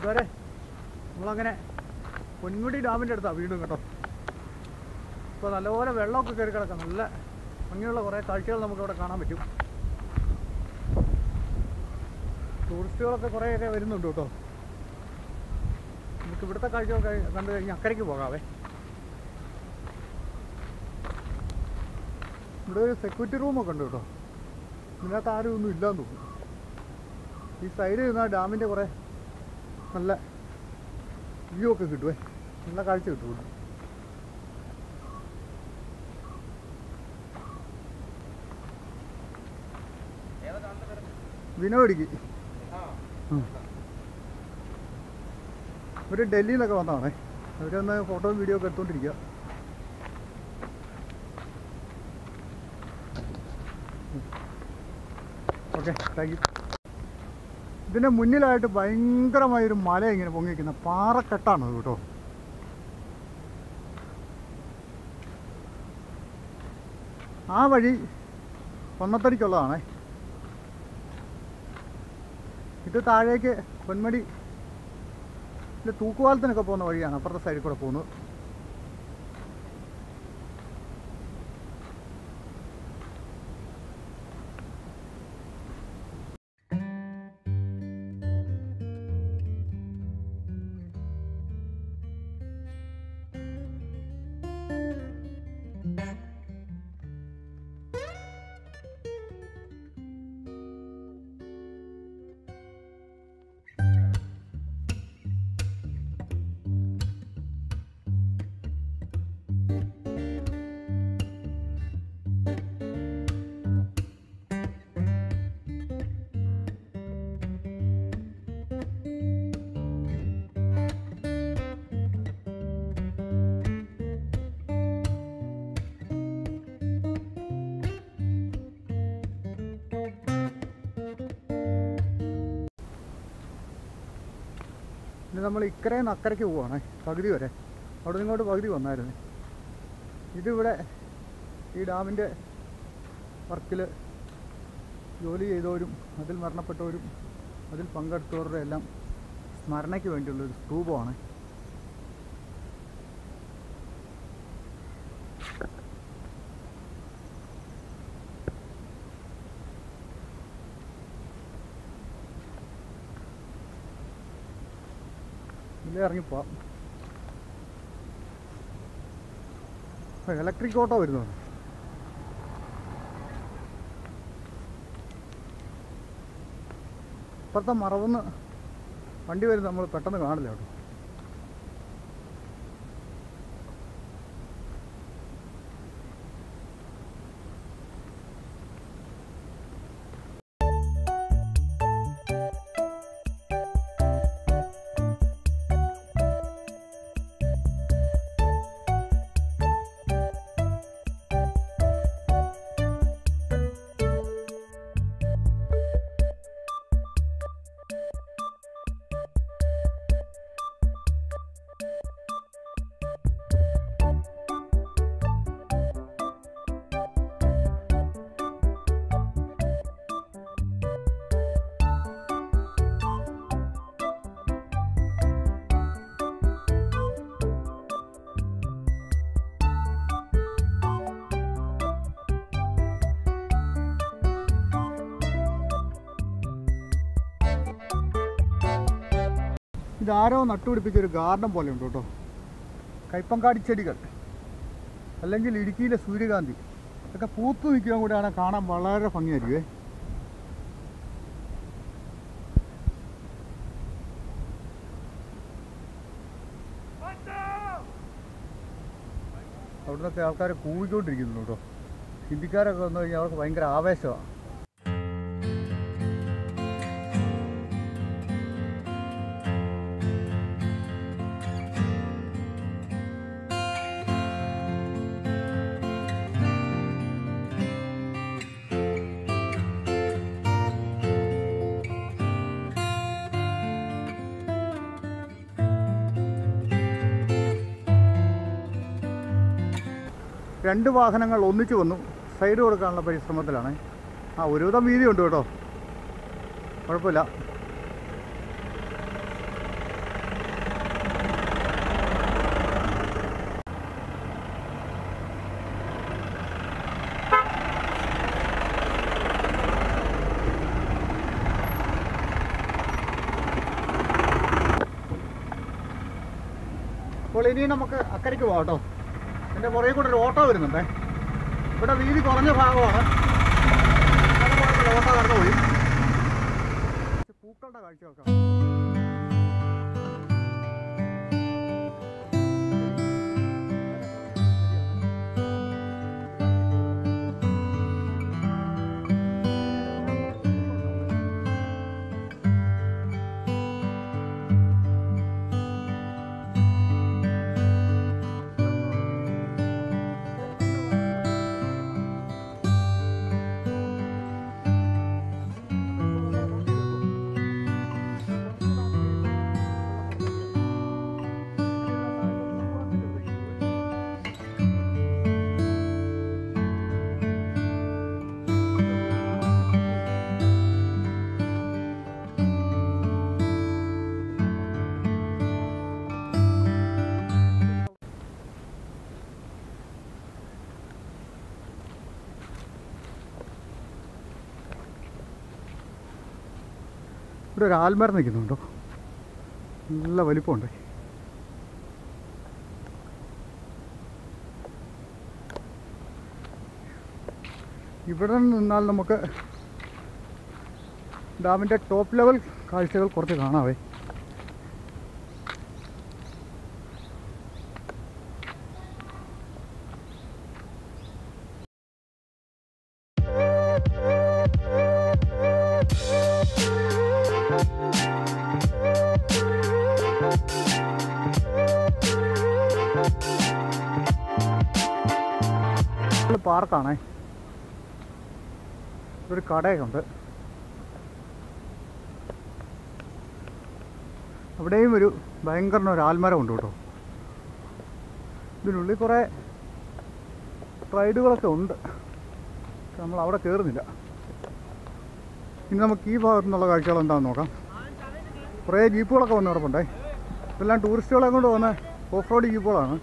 കൂട്ടുകാരെ നമ്മളങ്ങനെ പൊന്മുടി ഡാമിൻ്റെ അടുത്താണ് വീണ്ടും കേട്ടോ ഇപ്പോൾ നല്ലപോലെ വെള്ളമൊക്കെ കയറി കിടക്കാം നല്ല ഭംഗിയുള്ള കുറേ കാഴ്ചകൾ നമുക്കിവിടെ കാണാൻ പറ്റും ടൂറിസ്റ്റുകളൊക്കെ കുറേയൊക്കെ വരുന്നുണ്ട് കേട്ടോ നമുക്ക് ഇവിടുത്തെ കാഴ്ചകളൊക്കെ കണ്ടു കഴിഞ്ഞാൽ അക്കരയ്ക്ക് പോകാവേ ഇവിടെ ഒരു സെക്യൂരിറ്റി റൂമൊക്കെ ഉണ്ട് കേട്ടോ ഇതിനകത്ത് ആരും ഒന്നും ഇല്ലാന്ന് തോന്നുന്നു ഈ സൈഡിൽ നിന്നാൽ ഡാമിൻ്റെ കുറേ നല്ല വ്യൂ ഒക്കെ കിട്ടുവേ നല്ല കാഴ്ച കിട്ടും ഇവിടെ. വിനോദിക്ക് ഇവർ ഡൽഹിയിൽ നിന്നൊക്കെ വന്നതാണേ അവരൊന്ന് ഫോട്ടോയും വീഡിയോ ഒക്കെ എടുത്തുകൊണ്ടിരിക്കുക ഓക്കെ താങ്ക് യു ഇതിൻ്റെ മുന്നിലായിട്ട് ഭയങ്കരമായൊരു മല ഇങ്ങനെ പൊങ്ങിക്കുന്ന പാറക്കെട്ടാണ് അത് കേട്ടോ ആ വഴി കൊന്നത്തടിക്കുള്ളതാണേ ഇത് താഴേക്ക് പൊന്മടി ഇത് തൂക്കുപാലത്തിനൊക്കെ പോകുന്ന വഴിയാണ് അപ്പുറത്തെ സൈഡിൽ കൂടെ പോകുന്നത് ഇനി നമ്മൾ ഇക്കരയിൽ നിന്ന് അക്കരയ്ക്ക് പോവാണേ പകുതി വരെ അവിടെ നിന്ന് ഇങ്ങോട്ട് പകുതി വന്നായിരുന്നു ഇതിവിടെ ഈ ഡാമിൻ്റെ വർക്കിൽ ജോലി ചെയ്തവരും അതിൽ മരണപ്പെട്ടവരും അതിൽ പങ്കെടുത്തവരുടെ എല്ലാം സ്മരണയ്ക്ക് വേണ്ടിയുള്ളൊരു സ്തൂപമാണ് ഇതിലേ ഇറങ്ങിപ്പോവാം ഇലക്ട്രിക് ഓട്ടോ വരുന്നു ഇപ്പുറത്തെ മറവെന്ന് വണ്ടി വരുന്നത് നമ്മൾ പെട്ടെന്ന് കാണില്ല കേട്ടോ ഇതാരോ നട്ടുപിടിപ്പിച്ച ഒരു ഗാർഡൻ പോലെ ഉണ്ട് കേട്ടോ കൈപ്പങ്കാടി ചെടികൾ അല്ലെങ്കിൽ ഇടുക്കിയിലെ സൂര്യകാന്തി ഇതൊക്കെ പൂത്തു നിൽക്കാൻ കൂടെയാണ് കാണാൻ വളരെ ഭംഗിയായിരിക്കുമേ അവിടുന്നൊക്കെ ആൾക്കാർ കൂവിക്കൊണ്ടിരിക്കുന്നു കേട്ടോ ഹിന്ദിക്കാരൊക്കെ വന്നു കഴിഞ്ഞാൽ അവർക്ക് ഭയങ്കര ആവേശമാണ് രണ്ട് വാഹനങ്ങൾ ഒന്നിച്ചു വന്നു സൈഡ് കൊടുക്കാനുള്ള പരിശ്രമത്തിലാണ് ആ ഒരുവിധം വീതിയുണ്ട് കേട്ടോ കുഴപ്പമില്ല അപ്പോൾ ഇനി നമുക്ക് അക്കരയ്ക്ക് പോകാം കേട്ടോ എൻ്റെ പുറകെ കൂടെ ഒരു ഓട്ടോ വരുന്നുണ്ടേ ഇവിടെ വീതി കുറഞ്ഞ ഭാഗമാണ് അങ്ങനെ പോയപ്പോൾ ഓട്ടോ കടന്നു പോയി പൂക്കളുടെ കാഴ്ചയൊക്കെ ഇവിടെ ഒരു ആൽമരം നിൽക്കുന്നുണ്ടോ നല്ല വലിപ്പമുണ്ട് ഇവിടെ നിന്നാൽ നമുക്ക് ഡാമിൻ്റെ ടോപ്പ് ലെവൽ കാഴ്ചകൾ കുറച്ച് കാണാവേ ഇത് പാർക്കാണേ ഒരു കടയൊക്കെ ഉണ്ട് അവിടെയും ഒരു ഭയങ്കര ഒരു ആൽമരം ഉണ്ട് കേട്ടോ ഇതിനുള്ളിൽ കുറേ റൈഡുകളൊക്കെ ഉണ്ട് പക്ഷെ നമ്മൾ അവിടെ കയറുന്നില്ല ഇനി നമുക്ക് ഈ ഭാഗത്തു നിന്നുള്ള കാഴ്ചകൾ എന്താണെന്ന് നോക്കാം കുറേ ജീപ്പുകളൊക്കെ വന്ന് കിടപ്പുണ്ടേ ഇതെല്ലാം ടൂറിസ്റ്റുകളെ കൊണ്ട് വന്ന ഓഫ് റോഡ് ജീപ്പുകളാണ്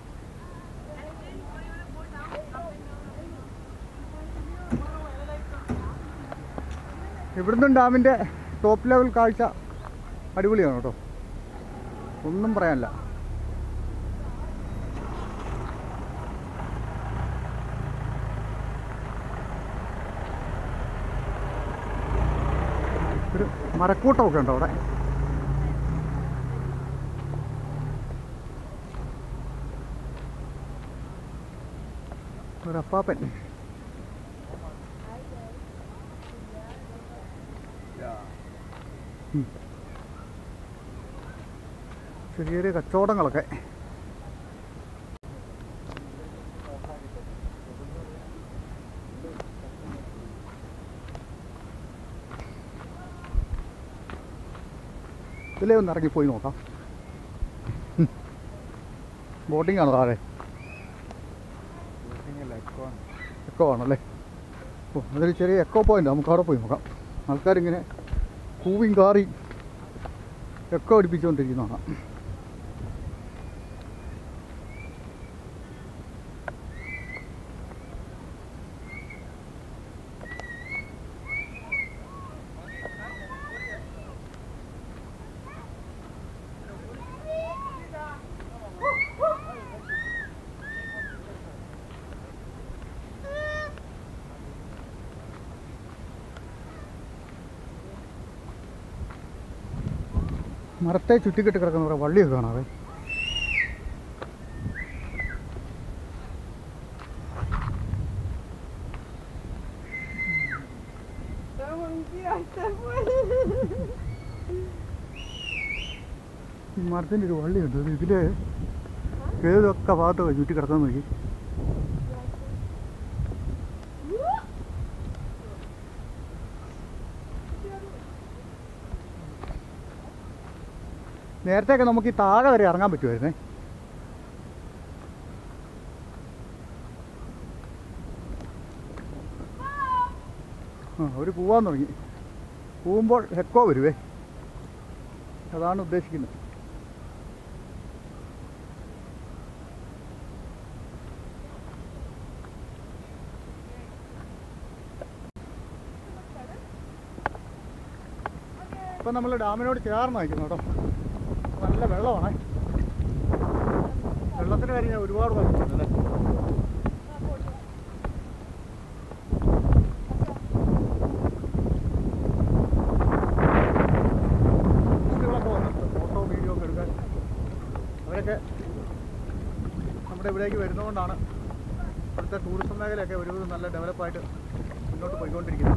ഇവിടുന്ന് ഡാമിൻ്റെ ടോപ്പ് ലെവൽ കാഴ്ച അടിപൊളിയാണ് കേട്ടോ ഒന്നും പറയാനില്ല ഒരു മരക്കൂട്ടമൊക്കെ ഉണ്ടോ അവിടെ ഒരു അപ്പാപ്പൻ ഉം. ചെറിയ ചെറിയ കച്ചവടങ്ങളൊക്കെ ഇതിലേ ഒന്ന് ഇറങ്ങിപ്പോയി നോക്കാം ബോട്ടിംഗ് ആണോ താഴെ എക്കോ ആണല്ലേ ഓ അതൊരു ചെറിയ എക്കോ പോയിന്റ് നമുക്ക് അവിടെ പോയി നോക്കാം ആൾക്കാരിങ്ങനെ കൂവിയും കാറി എക്കോ അടിപ്പിച്ചുകൊണ്ടിരിക്കുന്നതാണ് മരത്തെ ചുറ്റിക്കെട്ടി കിടക്കുന്ന കുറേ വള്ളിയൊക്കെ കാണാവേ ഈ മരത്തിൻ്റെ ഒരു വള്ളിയുണ്ട് ഇത് ഇതിൽ ഏതൊക്കെ ഭാഗത്തൊക്കെ ചുറ്റി കിടക്കാൻ നോക്കി നേരത്തെയൊക്കെ നമുക്ക് ഈ താഴെ വരെ ഇറങ്ങാൻ പറ്റുമായിരുന്നേ ആ അവർ പോവാൻ തുടങ്ങി പോകുമ്പോൾ ഹെക്കോ വരുവേ അതാണ് ഉദ്ദേശിക്കുന്നത് ഇപ്പം നമ്മൾ ഡാമിനോട് ചേർന്ന് നിൽക്കുന്നു കേട്ടോ നല്ല വെള്ളമാണ് വെള്ളത്തിന്റെ കാര്യം ഞാൻ ഒരുപാട് പറഞ്ഞിട്ടുണ്ട് അല്ലേ ടൂറിസ്റ്റുകളൊക്കെ വന്നിട്ടുണ്ട് ഫോട്ടോ വീഡിയോ ഒക്കെ എടുക്കാൻ അവരൊക്കെ നമ്മുടെ ഇവിടേക്ക് വരുന്നതുകൊണ്ടാണ് ഇവിടുത്തെ ടൂറിസം മേഖലയൊക്കെ ഒരുവിധം നല്ല ഡെവലപ്പായിട്ട് മുന്നോട്ട് പോയിക്കൊണ്ടിരിക്കുന്നത്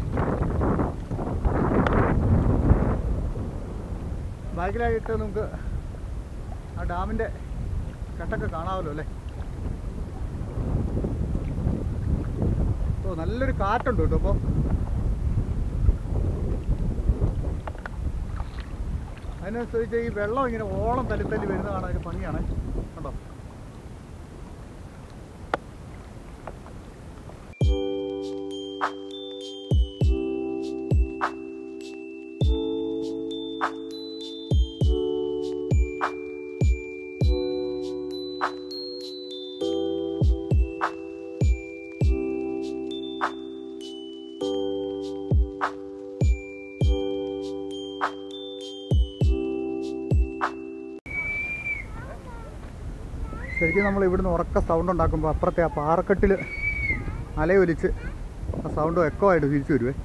ബാക്കിലായിട്ട് നമുക്ക് ആ ഡാമിൻ്റെ കെട്ടൊക്കെ കാണാമല്ലോ അല്ലേ ഓ നല്ലൊരു കാറ്റുണ്ട് കേട്ടോ അപ്പോൾ അതിനനുസരിച്ച് ഈ വെള്ളം ഇങ്ങനെ ഓളം തല്ലി തല്ലി വരുന്ന കാണാൻ ഒരു ഭംഗിയാണ് കണ്ടോ ശരിക്കും നമ്മൾ ഇവിടുന്ന് ഉറക്ക സൗണ്ട് ഉണ്ടാക്കുമ്പോൾ അപ്പുറത്തെ ആ പാറക്കെട്ടിൽ അലയൊലിച്ച് ആ സൗണ്ട് എക്കോ ആയിട്ട് തിരിച്ചു വരുവേ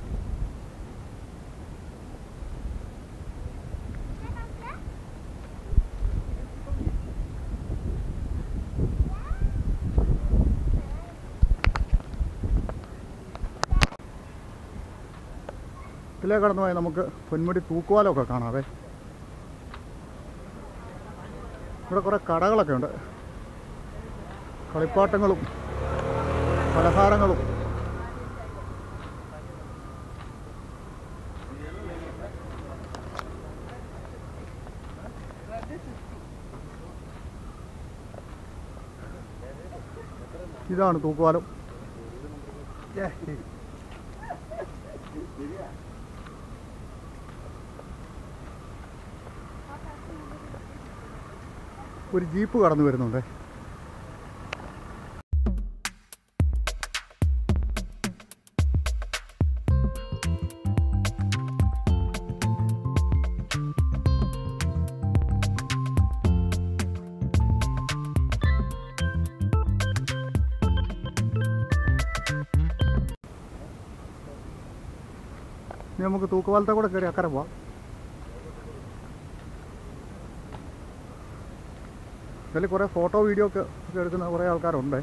ഇതിലേ കടന്നു പോയാൽ നമുക്ക് പൊന്മുടി തൂക്കുവാലമൊക്കെ കാണാവേ ഇവിടെ കുറേ കടകളൊക്കെ ഉണ്ട് കളിപ്പാട്ടങ്ങളും പലഹാരങ്ങളും ഇതാണ് തൂക്കുവാലം ഏ, ഒരു ജീപ്പ് കടന്നു വരുന്നുണ്ട് ഇനി നമുക്ക് തൂക്കുപാലത്തെ കൂടെ കയറി അക്കരെ പോവാം ഇതിൽ കുറേ ഫോട്ടോ വീഡിയോ ഒക്കെ ഒക്കെ എടുക്കുന്ന കുറേ ആൾക്കാരുണ്ട്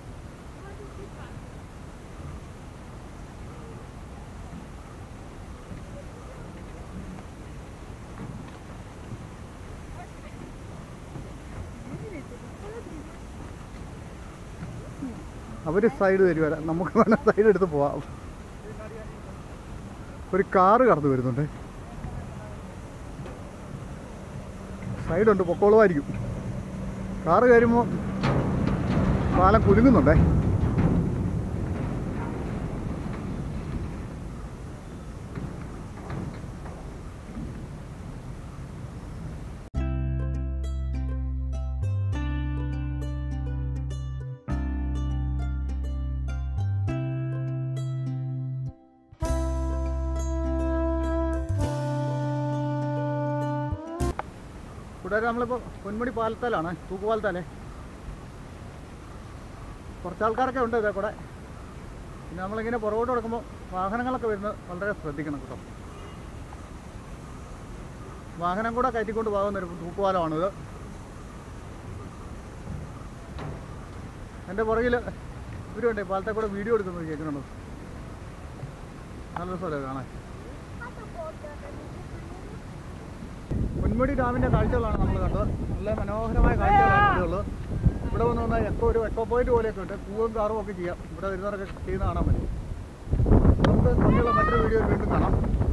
അവർ സൈഡ് തരുവല്ല നമുക്ക് വേണം സൈഡ് എടുത്ത് പോവാം ഒരു കാറ് കടന്നു വരുന്നുണ്ട് സൈഡുണ്ട് പൊക്കോളുമായിരിക്കും കാറ് കയറുമ്പോൾ പാലം കുലുങ്ങുന്നുണ്ടേ കൂട്ടുകാരെ നമ്മളിപ്പോൾ പൊന്മുടി പാലത്താലാണ് തൂക്കുപാലത്താലേ കുറച്ച് ആൾക്കാരൊക്കെ ഉണ്ട് ഇതേ കൂടെ പിന്നെ നമ്മളിങ്ങനെ പുറകോട്ട് കിടക്കുമ്പോൾ വാഹനങ്ങളൊക്കെ വരുന്നത് വളരെ ശ്രദ്ധിക്കണം കേട്ടോ വാഹനം കൂടെ കയറ്റിക്കൊണ്ട് പോകുന്ന ഒരു തൂക്കുപാലമാണിത് എൻ്റെ പുറകിൽ ഇവരുണ്ട് പാലത്തെ കൂടെ വീഡിയോ എടുക്കുന്നത് കേൾക്കുന്നുണ്ടോ നല്ല രസമല്ലേ കാണാൻ പൊന്മുടി ഡാമിൻ്റെ കാഴ്ചകളാണ് നമ്മൾ കണ്ടത് നല്ല മനോഹരമായ കാഴ്ചകളാണ് ഇവിടെയുള്ളത് ഇവിടെ വന്ന് വന്നാൽ എക്കോ ഒരു എക്കോ പോയിന്റ് പോലെയൊക്കെ ഉണ്ട് പൂവും കാറും ഒക്കെ ചെയ്യാം ഇവിടെ വരുന്നവരൊക്കെ ചെയ്യുന്ന കാണാൻ പറ്റും നമുക്ക് ഭംഗിയുള്ള മറ്റൊരു വീഡിയോ വീണ്ടും കാണാം